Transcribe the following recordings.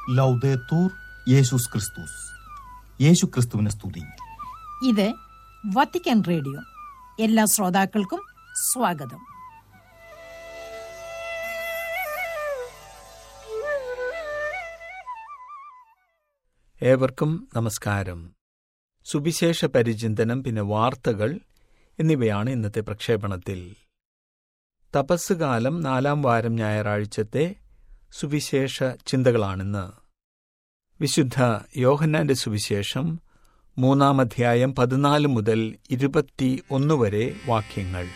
ലൗദേത്തൂർ യേശുസ് ക്രിസ്തുസ് യേശു ക്രിസ്തുവിനെ സ്തുതി ഇത് വത്തിക്കാൻ റേഡിയോ എല്ലാ ശ്രോതാക്കൾക്കും സ്വാഗതം ഏവർക്കും നമസ്കാരം സുവിശേഷ പരിചിന്തനം പിന്നെ വാർത്തകൾ എന്നിവയാണ് ഇന്നത്തെ പ്രക്ഷേപണത്തിൽ തപസ്സുകാലം നാലാം വാരം ഞായറാഴ്ചത്തെ സുവിശേഷ ചിന്തകളാണിന്ന് വിശുദ്ധ യോഹന്നാന്റെ സുവിശേഷം മൂന്നാം അധ്യായം പതിനാല് മുതൽ ഇരുപത്തി ഒന്ന് വരെ വാക്യങ്ങൾ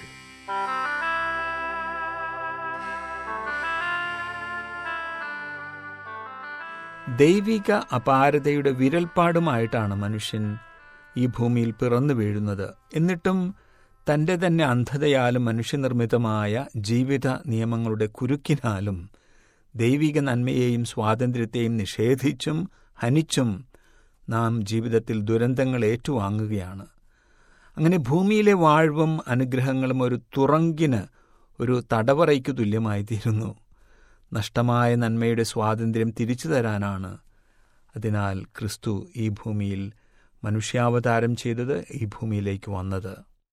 ദൈവിക അപാരതയുടെ വിരൽപ്പാടുമായിട്ടാണ് മനുഷ്യൻ ഈ ഭൂമിയിൽ പിറന്നു വീഴുന്നത് എന്നിട്ടും തന്റെ തന്നെ അന്ധതയാലും മനുഷ്യനിർമ്മിതമായ ജീവിത നിയമങ്ങളുടെ കുരുക്കിനാലും ദൈവിക നന്മയെയും സ്വാതന്ത്ര്യത്തെയും നിഷേധിച്ചും ഹനിച്ചും നാം ജീവിതത്തിൽ ദുരന്തങ്ങൾ ഏറ്റുവാങ്ങുകയാണ് അങ്ങനെ ഭൂമിയിലെ വാഴ്വും അനുഗ്രഹങ്ങളും ഒരു തുറങ്കിന് ഒരു തടവറയ്ക്കു തുല്യമായി തീരുന്നു നഷ്ടമായ നന്മയുടെ സ്വാതന്ത്ര്യം തിരിച്ചു തരാനാണ് അതിനാൽ ക്രിസ്തു ഈ ഭൂമിയിൽ മനുഷ്യാവതാരം ചെയ്തത് ഈ ഭൂമിയിലേക്ക് വന്നത്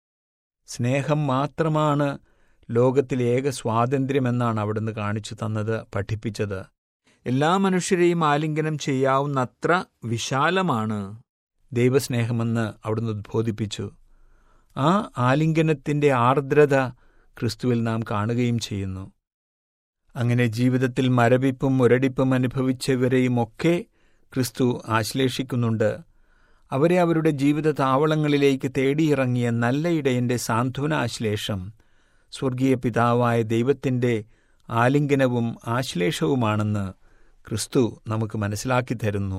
സ്നേഹം മാത്രമാണ് ലോകത്തിലെ ഏക സ്വാതന്ത്ര്യമെന്നാണ് അവിടുന്ന് കാണിച്ചു തന്നത് പഠിപ്പിച്ചത് എല്ലാ മനുഷ്യരെയും ആലിംഗനം ചെയ്യാവുന്നത്ര വിശാലമാണ് ദൈവസ്നേഹമെന്ന് അവിടുന്ന് ഉദ്ബോധിപ്പിച്ചു ആ ആലിംഗനത്തിന്റെ ആർദ്രത ക്രിസ്തുവിൽ നാം കാണുകയും ചെയ്യുന്നു അങ്ങനെ ജീവിതത്തിൽ മരവിപ്പും മുരടിപ്പും അനുഭവിച്ചവരെയുമൊക്കെ ക്രിസ്തു ആശ്ലേഷിക്കുന്നുണ്ട് അവരെ അവരുടെ ജീവിത താവളങ്ങളിലേക്ക് തേടിയിറങ്ങിയ നല്ല ഇടയന്റെ സാന്ത്വനാശ്ലേഷം സ്വർഗീയ പിതാവായ ദൈവത്തിന്റെ ആലിംഗനവും ആശ്ലേഷവുമാണെന്ന് ക്രിസ്തു നമുക്ക് മനസ്സിലാക്കി തരുന്നു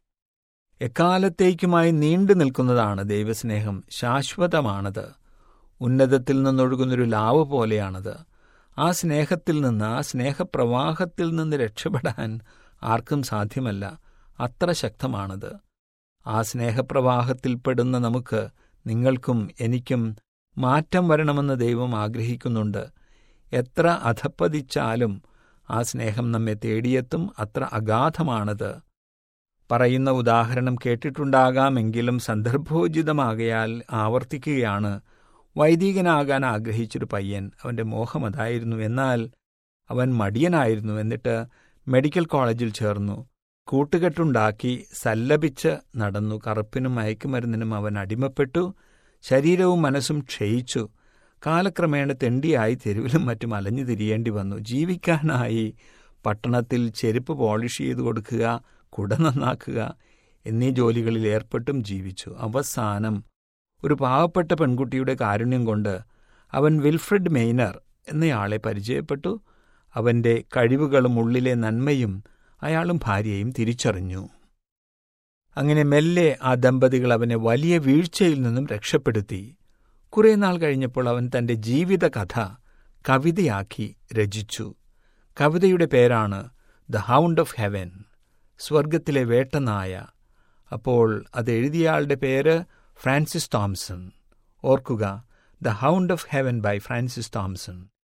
എക്കാലത്തേക്കുമായി നീണ്ടു നിൽക്കുന്നതാണ് ദൈവസ്നേഹം ശാശ്വതമാണത് ഉന്നതത്തിൽ നിന്നൊഴുകുന്നൊരു ലാവ് പോലെയാണത് ആ സ്നേഹത്തിൽ നിന്ന് ആ സ്നേഹപ്രവാഹത്തിൽ നിന്ന് രക്ഷപ്പെടാൻ ആർക്കും സാധ്യമല്ല അത്ര ശക്തമാണത് ആ സ്നേഹപ്രവാഹത്തിൽപ്പെടുന്ന നമുക്ക് നിങ്ങൾക്കും എനിക്കും മാറ്റം വരണമെന്ന് ദൈവം ആഗ്രഹിക്കുന്നുണ്ട് എത്ര അധപ്പതിച്ചാലും ആ സ്നേഹം നമ്മെ തേടിയെത്തും അത്ര അഗാധമാണത് പറയുന്ന ഉദാഹരണം കേട്ടിട്ടുണ്ടാകാമെങ്കിലും സന്ദർഭോചിതമാകയാൽ ആവർത്തിക്കുകയാണ് വൈദികനാകാൻ ആഗ്രഹിച്ചൊരു പയ്യൻ അവന്റെ മോഹം അതായിരുന്നു എന്നാൽ അവൻ മടിയനായിരുന്നു എന്നിട്ട് മെഡിക്കൽ കോളേജിൽ ചേർന്നു കൂട്ടുകെട്ടുണ്ടാക്കി സല്ലപിച്ച് നടന്നു കറുപ്പിനും മയക്കുമരുന്നിനും അവൻ അടിമപ്പെട്ടു ശരീരവും മനസ്സും ക്ഷയിച്ചു കാലക്രമേണ തെണ്ടിയായി തെരുവിലും മറ്റും അലഞ്ഞു തിരിയേണ്ടി വന്നു ജീവിക്കാനായി പട്ടണത്തിൽ ചെരുപ്പ് പോളിഷ് ചെയ്തു കൊടുക്കുക കുട നന്നാക്കുക എന്നീ ജോലികളിൽ ഏർപ്പെട്ടും ജീവിച്ചു അവസാനം ഒരു പാവപ്പെട്ട പെൺകുട്ടിയുടെ കാരുണ്യം കൊണ്ട് അവൻ വിൽഫ്രഡ് മെയ്നർ എന്നയാളെ പരിചയപ്പെട്ടു അവന്റെ കഴിവുകളും ഉള്ളിലെ നന്മയും അയാളും ഭാര്യയും തിരിച്ചറിഞ്ഞു അങ്ങനെ മെല്ലെ ആ ദമ്പതികൾ അവനെ വലിയ വീഴ്ചയിൽ നിന്നും രക്ഷപ്പെടുത്തി കുറെ നാൾ കഴിഞ്ഞപ്പോൾ അവൻ തന്റെ ജീവിതകഥ കവിതയാക്കി രചിച്ചു കവിതയുടെ പേരാണ് ദ ഹൗണ്ട് ഓഫ് ഹെവൻ സ്വർഗത്തിലെ വേട്ടനായ അപ്പോൾ അത് എഴുതിയയാളുടെ പേര് ഫ്രാൻസിസ് തോംസൺ ഓർക്കുക the hound of heaven by Francis Thompson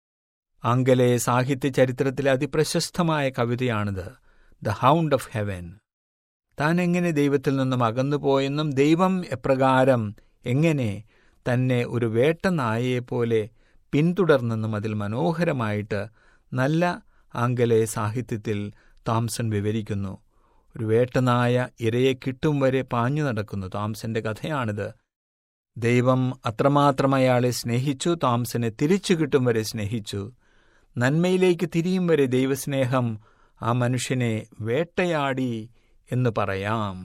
ആംഗലേയ സാഹിത്യ ചരിത്രത്തിലെ അതിപ്രശസ്തമായ കവിതയാണിത് ദ ഹൗണ്ട് ഓഫ് ഹെവൻ താൻ എങ്ങനെ ദൈവത്തിൽ നിന്നും അകന്നുപോയെന്നും ദൈവം എപ്രകാരം എങ്ങനെ തന്നെ ഒരു വേട്ടനായയെപ്പോലെ പിന്തുടർന്നെന്നും അതിൽ മനോഹരമായിട്ട് നല്ല ആംഗലേയ സാഹിത്യത്തിൽ തോംസൺ വിവരിക്കുന്നു ഒരു വേട്ടനായ ഇരയെ കിട്ടും വരെ പാഞ്ഞു നടക്കുന്നു തോംസന്റെ കഥയാണിത് ദൈവം അത്രമാത്രം അയാളെ സ്നേഹിച്ചു തോംസനെ തിരിച്ചു കിട്ടും വരെ സ്നേഹിച്ചു നന്മയിലേക്ക് തിരിയും വരെ ദൈവസ്നേഹം ആ മനുഷ്യനെ വേട്ടയാടി എന്ന് പറയാം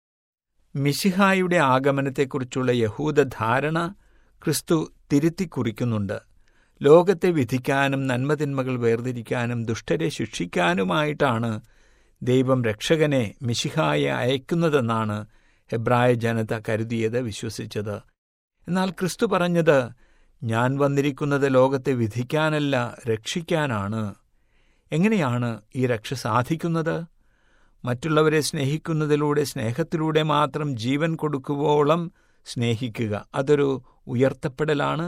മിശിഹായുടെ ആഗമനത്തെക്കുറിച്ചുള്ള യഹൂദ ധാരണ ക്രിസ്തു തിരുത്തി കുറിക്കുന്നുണ്ട് ലോകത്തെ വിധിക്കാനും നന്മതിന്മകൾ വേർതിരിക്കാനും ദുഷ്ടരെ ശിക്ഷിക്കാനുമായിട്ടാണ് ദൈവം രക്ഷകനെ മിശിഹായെ അയക്കുന്നതെന്നാണ് ഹെബ്രായ ജനത കരുതിയത് വിശ്വസിച്ചത് എന്നാൽ ക്രിസ്തു പറഞ്ഞത് ഞാൻ വന്നിരിക്കുന്നത് ലോകത്തെ വിധിക്കാനല്ല രക്ഷിക്കാനാണ് എങ്ങനെയാണ് ഈ രക്ഷ സാധിക്കുന്നത് മറ്റുള്ളവരെ സ്നേഹിക്കുന്നതിലൂടെ സ്നേഹത്തിലൂടെ മാത്രം ജീവൻ കൊടുക്കുവോളം സ്നേഹിക്കുക അതൊരു ഉയർത്തപ്പെടലാണ്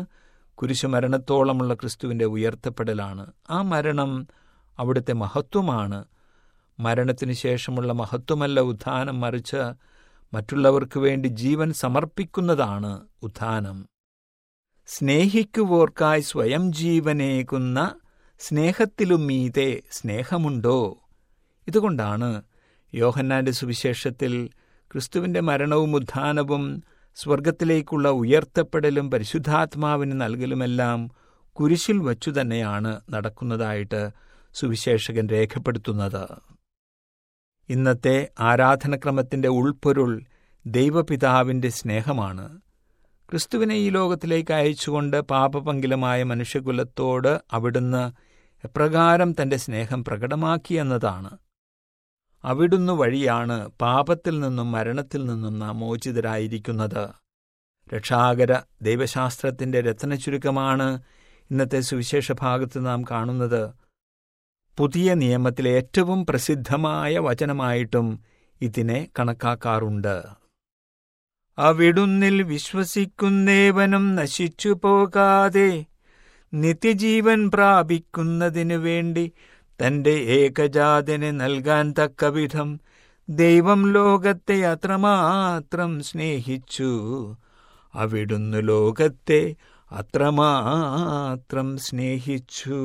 കുരിശുമരണത്തോളമുള്ള ക്രിസ്തുവിൻ്റെ ഉയർത്തപ്പെടലാണ് ആ മരണം അവിടുത്തെ മഹത്വമാണ് മരണത്തിനു ശേഷമുള്ള മഹത്വമല്ല ഉത്ഥാനം മറിച്ച് മറ്റുള്ളവർക്ക് വേണ്ടി ജീവൻ സമർപ്പിക്കുന്നതാണ് ഉത്ഥാനം സ്നേഹിക്കുവോർക്കായി സ്വയം ജീവനേകുന്ന സ്നേഹത്തിലും മീതെ സ്നേഹമുണ്ടോ ഇതുകൊണ്ടാണ് യോഹന്നാന്റെ സുവിശേഷത്തിൽ ക്രിസ്തുവിന്റെ മരണവും ഉത്ഥാനവും സ്വർഗത്തിലേക്കുള്ള ഉയർത്തപ്പെടലും പരിശുദ്ധാത്മാവിന് നൽകലുമെല്ലാം കുരിശിൽ വച്ചു തന്നെയാണ് നടക്കുന്നതായിട്ട് സുവിശേഷകൻ രേഖപ്പെടുത്തുന്നത് ഇന്നത്തെ ആരാധനക്രമത്തിന്റെ ഉൾപ്പൊരുൾ ദൈവപിതാവിന്റെ സ്നേഹമാണ് ക്രിസ്തുവിനെ ഈ ലോകത്തിലേക്ക് അയച്ചുകൊണ്ട് പാപപങ്കിലമായ മനുഷ്യകുലത്തോട് അവിടുന്ന് എപ്രകാരം തന്റെ സ്നേഹം പ്രകടമാക്കിയെന്നതാണ് അവിടുന്ന് വഴിയാണ് പാപത്തിൽ നിന്നും മരണത്തിൽ നിന്നും നാം മോചിതരായിരിക്കുന്നത് രക്ഷാകര ദൈവശാസ്ത്രത്തിന്റെ രത്നചുരുക്കമാണ് ഇന്നത്തെ സുവിശേഷ ഭാഗത്ത് നാം കാണുന്നത് പുതിയ നിയമത്തിലെ ഏറ്റവും പ്രസിദ്ധമായ വചനമായിട്ടും ഇതിനെ കണക്കാക്കാറുണ്ട് അവിടുന്നിൽ വിശ്വസിക്കുന്നേവനും നശിച്ചു പോകാതെ നിത്യജീവൻ പ്രാപിക്കുന്നതിനു വേണ്ടി തന്റെ ഏകജാതനെ നൽകാൻ തക്കവിധം ദൈവം ലോകത്തെ അത്രമാത്രം സ്നേഹിച്ചു അവിടുന്ന് ലോകത്തെ അത്രമാത്രം സ്നേഹിച്ചു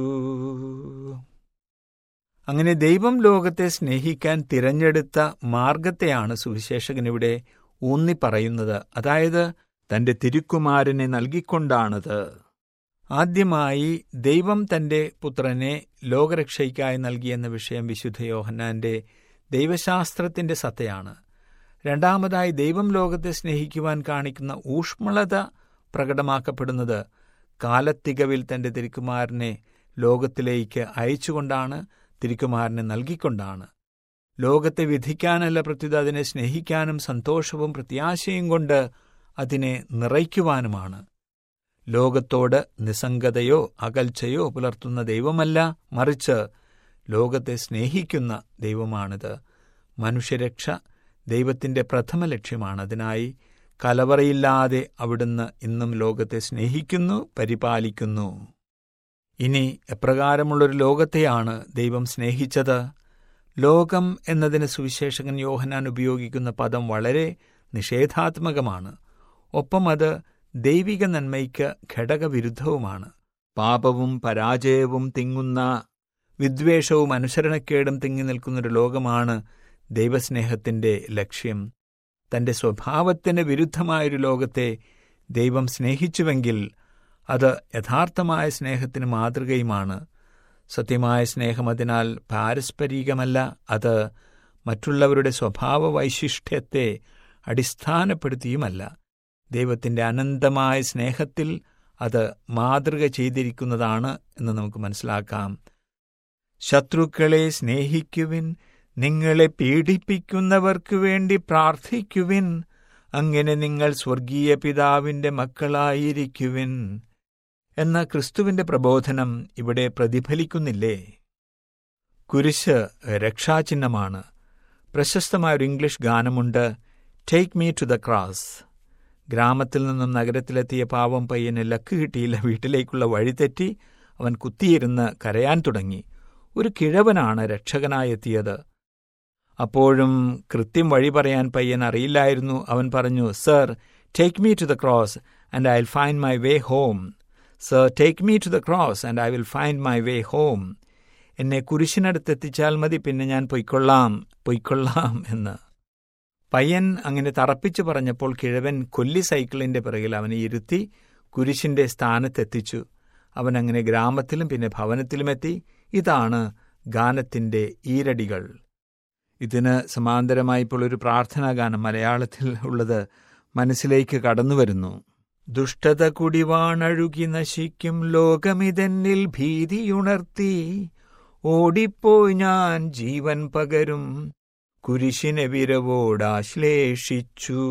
അങ്ങനെ ദൈവം ലോകത്തെ സ്നേഹിക്കാൻ തിരഞ്ഞെടുത്ത മാർഗത്തെയാണ് സുവിശേഷകൻ ഇവിടെ ഊന്നിപ്പറയുന്നത് അതായത് തന്റെ തിരുക്കുമാരനെ നൽകിക്കൊണ്ടാണത് ആദ്യമായി ദൈവം തന്റെ പുത്രനെ ലോകരക്ഷയ്ക്കായി നൽകിയെന്ന വിഷയം വിശുദ്ധ യോഹന്നാന്റെ ദൈവശാസ്ത്രത്തിന്റെ സത്തയാണ് രണ്ടാമതായി ദൈവം ലോകത്തെ സ്നേഹിക്കുവാൻ കാണിക്കുന്ന ഊഷ്മളത പ്രകടമാക്കപ്പെടുന്നത് കാലത്തികവിൽ തന്റെ തിരുക്കുമാരനെ ലോകത്തിലേക്ക് അയച്ചുകൊണ്ടാണ് തിരുക്കുമാരനെ നൽകിക്കൊണ്ടാണ് ലോകത്തെ വിധിക്കാനല്ല പ്രത്യുത അതിനെ സ്നേഹിക്കാനും സന്തോഷവും പ്രത്യാശയും കൊണ്ട് അതിനെ നിറയ്ക്കുവാനുമാണ് ലോകത്തോട് നിസ്സംഗതയോ അകൽച്ചയോ പുലർത്തുന്ന ദൈവമല്ല മറിച്ച് ലോകത്തെ സ്നേഹിക്കുന്ന ദൈവമാണിത് മനുഷ്യരക്ഷ ദൈവത്തിന്റെ പ്രഥമ ലക്ഷ്യമാണ് അതിനായി കലവറയില്ലാതെ അവിടുന്ന് ഇന്നും ലോകത്തെ സ്നേഹിക്കുന്നു പരിപാലിക്കുന്നു ഇനി എപ്രകാരമുള്ളൊരു ലോകത്തെയാണ് ദൈവം സ്നേഹിച്ചത് ലോകം എന്നതിന് സുവിശേഷകൻ യോഹനാൻ ഉപയോഗിക്കുന്ന പദം വളരെ നിഷേധാത്മകമാണ് ഒപ്പം അത് ദൈവിക നന്മയ്ക്ക് ഘടകവിരുദ്ധവുമാണ് പാപവും പരാജയവും തിങ്ങുന്ന വിദ്വേഷവും അനുസരണക്കേടും തിങ്ങി നിൽക്കുന്നൊരു ലോകമാണ് ദൈവസ്നേഹത്തിന്റെ ലക്ഷ്യം തന്റെ സ്വഭാവത്തിന് വിരുദ്ധമായൊരു ലോകത്തെ ദൈവം സ്നേഹിച്ചുവെങ്കിൽ അത് യഥാർത്ഥമായ സ്നേഹത്തിന് മാതൃകയുമാണ് സത്യമായ സ്നേഹം അതിനാൽ പാരസ്പരികമല്ല അത് മറ്റുള്ളവരുടെ സ്വഭാവ വൈശിഷ്ട്യത്തെ അടിസ്ഥാനപ്പെടുത്തിയുമല്ല ദൈവത്തിന്റെ അനന്തമായ സ്നേഹത്തിൽ അത് മാതൃക ചെയ്തിരിക്കുന്നതാണ് എന്ന് നമുക്ക് മനസ്സിലാക്കാം ശത്രുക്കളെ സ്നേഹിക്കുവിൻ നിങ്ങളെ പീഡിപ്പിക്കുന്നവർക്കു വേണ്ടി പ്രാർത്ഥിക്കുവിൻ അങ്ങനെ നിങ്ങൾ സ്വർഗീയ പിതാവിന്റെ മക്കളായിരിക്കുവിൻ എന്ന ക്രിസ്തുവിന്റെ പ്രബോധനം ഇവിടെ പ്രതിഫലിക്കുന്നില്ലേ കുരിശ് രക്ഷാചിഹ്നമാണ് പ്രശസ്തമായൊരു ഇംഗ്ലീഷ് ഗാനമുണ്ട് take me to the cross ഗ്രാമത്തിൽ നിന്നും നഗരത്തിലെത്തിയ പാവം പയ്യന് ലക്ക് കിട്ടിയില്ല വീട്ടിലേക്കുള്ള വഴിതെറ്റി അവൻ കുത്തിയിരുന്ന് കരയാൻ തുടങ്ങി ഒരു കിഴവനാണ് രക്ഷകനായെത്തിയത് അപ്പോഴും കൃത്യം വഴി പറയാൻ പയ്യൻ അറിയില്ലായിരുന്നു അവൻ പറഞ്ഞു sir take me to the cross and I will find my way home sir take me to the cross and I will find my way home എന്നെ കുരിശിനടുത്തെത്തിച്ചാൽ മതി പിന്നെ ഞാൻ പൊയ്ക്കൊള്ളാം പൊയ്ക്കൊള്ളാം എന്ന് പയ്യൻ അങ്ങനെ തറപ്പിച്ചു പറഞ്ഞപ്പോൾ കിഴവൻ കൊല്ലി സൈക്കിളിന്റെ പിറകിൽ അവനെ ഇരുത്തി കുരിശിന്റെ സ്ഥാനത്തെത്തിച്ചു അവൻ അങ്ങനെ ഗ്രാമത്തിലും പിന്നെ ഭവനത്തിലുമെത്തി ഇതാണ് ഗാനത്തിന്റെ ഈരടികൾ ഇതിന് സമാന്തരമായി ഇപ്പോൾ ഒരു പ്രാർത്ഥനാ ഗാനം മലയാളത്തിൽ ഉള്ളത് മനസ്സിലേക്ക് കടന്നുവരുന്നു ദുഷ്ടത കുടിവാണഴുകി നശിക്കും ലോകമിതെന്നിൽ ഭീതിയുണർത്തി ഓടിപ്പോയി ഞാൻ ജീവൻ പകരും കുരിശിനെ വിരവോടാശ്ലേഷിച്ചു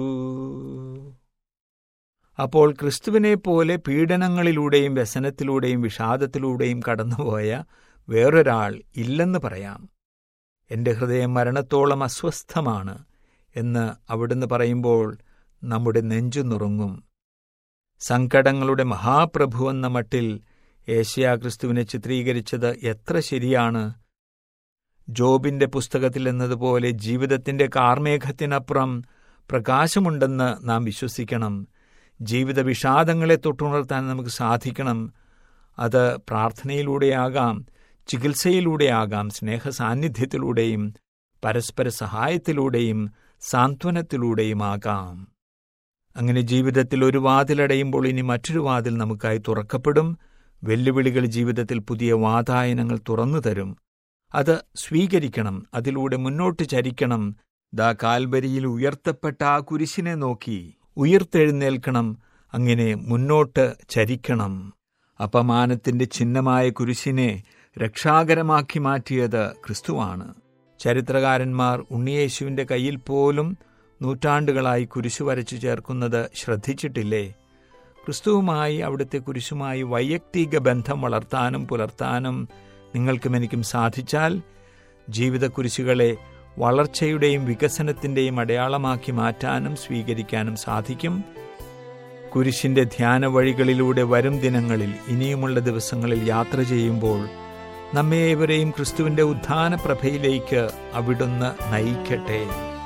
അപ്പോൾ ക്രിസ്തുവിനെ പോലെ പീഡനങ്ങളിലൂടെയും വ്യസനത്തിലൂടെയും വിഷാദത്തിലൂടെയും കടന്നുപോയ വേറൊരാൾ ഇല്ലെന്ന് പറയാം എന്റെ ഹൃദയം മരണത്തോളം അസ്വസ്ഥമാണ് എന്ന് അവിടുന്ന് പറയുമ്പോൾ നമ്മുടെ നെഞ്ചു നുറുങ്ങും സങ്കടങ്ങളുടെ മഹാപ്രഭു എന്ന മട്ടിൽ ഏഷ്യാ ക്രിസ്തുവിനെ ചിത്രീകരിച്ചത് എത്ര ശരിയാണ് ജോബിന്റെ പുസ്തകത്തിൽ എന്നതുപോലെ ജീവിതത്തിന്റെ കാർമേഘത്തിനപ്പുറം പ്രകാശമുണ്ടെന്ന് നാം വിശ്വസിക്കണം ജീവിത വിഷാദങ്ങളെ തൊട്ടുണർത്താൻ നമുക്ക് സാധിക്കണം അത് പ്രാർത്ഥനയിലൂടെയാകാം ചികിത്സയിലൂടെയാകാം സ്നേഹ സാന്നിധ്യത്തിലൂടെയും പരസ്പര സഹായത്തിലൂടെയും സാന്ത്വനത്തിലൂടെയുമാകാം അങ്ങനെ ജീവിതത്തിൽ ഒരു വാതിലടയുമ്പോൾ ഇനി മറ്റൊരു വാതിൽ നമുക്കായി തുറക്കപ്പെടും വെല്ലുവിളികൾ ജീവിതത്തിൽ പുതിയ വാതായനങ്ങൾ തുറന്നു തരും അത് സ്വീകരിക്കണം അതിലൂടെ മുന്നോട്ട് ചരിക്കണം ദാ കാൽവരിയിൽ ഉയർത്തപ്പെട്ട ആ കുരിശിനെ നോക്കി ഉയർത്തെഴുന്നേൽക്കണം അങ്ങനെ മുന്നോട്ട് ചരിക്കണം അപമാനത്തിന്റെ ചിഹ്നമായ കുരിശിനെ രക്ഷാകരമാക്കി മാറ്റിയത് ക്രിസ്തുവാണ് ചരിത്രകാരന്മാർ ഉണ്ണിയേശുവിന്റെ കയ്യിൽ പോലും നൂറ്റാണ്ടുകളായി കുരിശു വരച്ചു ചേർക്കുന്നത് ശ്രദ്ധിച്ചിട്ടില്ലേ ക്രിസ്തുവുമായി അവിടുത്തെ കുരിശുമായി വൈയക്തിക ബന്ധം വളർത്താനും പുലർത്താനും നിങ്ങൾക്കും എനിക്കും സാധിച്ചാൽ ജീവിത കുരിശുകളെ വളർച്ചയുടെയും വികസനത്തിന്റെയും അടയാളമാക്കി മാറ്റാനും സ്വീകരിക്കാനും സാധിക്കും കുരിശിന്റെ ധ്യാന വഴികളിലൂടെ വരും ദിനങ്ങളിൽ ഇനിയുമുള്ള ദിവസങ്ങളിൽ യാത്ര ചെയ്യുമ്പോൾ നമ്മെ ഏവരെയും ക്രിസ്തുവിന്റെ ഉത്ഥാന പ്രഭയിലേക്ക് അവിടുന്ന് നയിക്കട്ടെ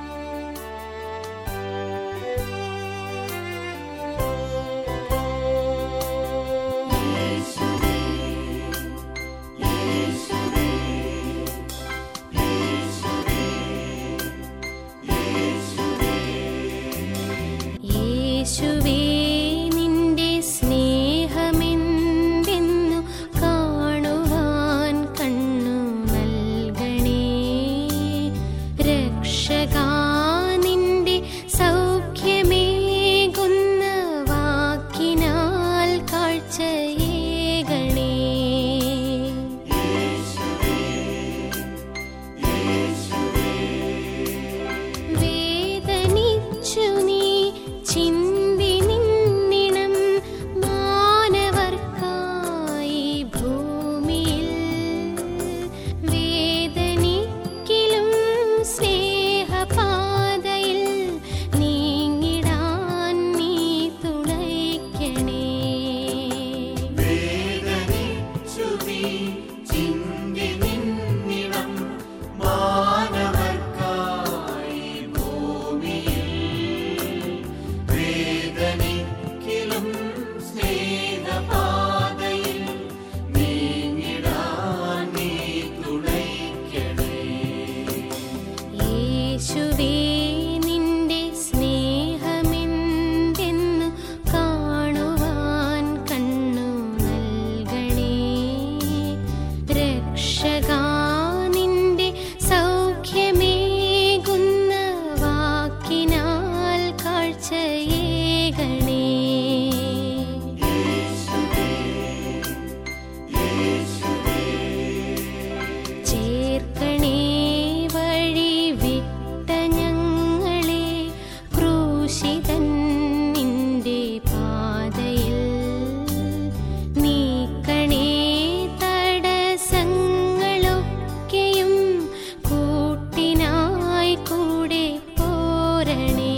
യേശുവേ നിന്റെ സ്നേഹമെന്തെന്നു കാണുവാൻ കണ്ണു നൽകണേ രക്ഷകാ നിന്റെ സൗഖ്യമേകുന്ന വാക്കിനാൽ കാഴ്ചയേകണേ വേദനിച്ചു നീ ചിന്തി നിന്നിണം മാനവർക്കായി ഭൂമിയിൽ വേദനിക്കിലും സ്നേഹപാതയിൽ നീങ്ങിടാൻ നീ തുണയ്ക്കണേ യേശുവേ നിന്റെ സ്നേഹമെന്തെന്നു കാണുവാൻ കണ്ണു നൽകണേ രക്ഷകാ നിന്റെ സൗഖ്യമേകുന്ന വാക്കിനാൽ കാഴ്ചയേകണേ ചേർക്കണേ വഴി വിട്ട ഞങ്ങളെ ക്രൂശിതൻ നിന്റെ പാതയിൽ നീക്കണേ തടസ്സങ്ങളൊക്കെയും കൂട്ടിനായി കൂടെ പോരണേ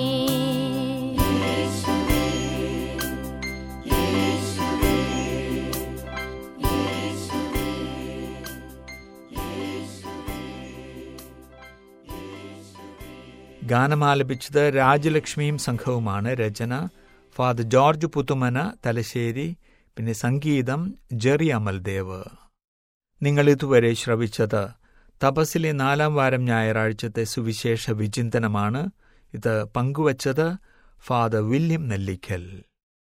ഗാനമാലപിച്ചത് രാജലക്ഷ്മിയും സംഘവുമാണ് രചന ഫാദർ ജോർജ് പുത്തുമന തലശ്ശേരി പിന്നെ സംഗീതം ജെറി അമൽദേവ് നിങ്ങൾ ഇതുവരെ ശ്രവിച്ചത് തപസ്സിലെ നാലാം വാരം ഞായറാഴ്ചത്തെ സുവിശേഷ വിചിന്തനമാണ് ഇത് പങ്കുവച്ചത് ഫാദർ വില്യം നെല്ലിക്കൽ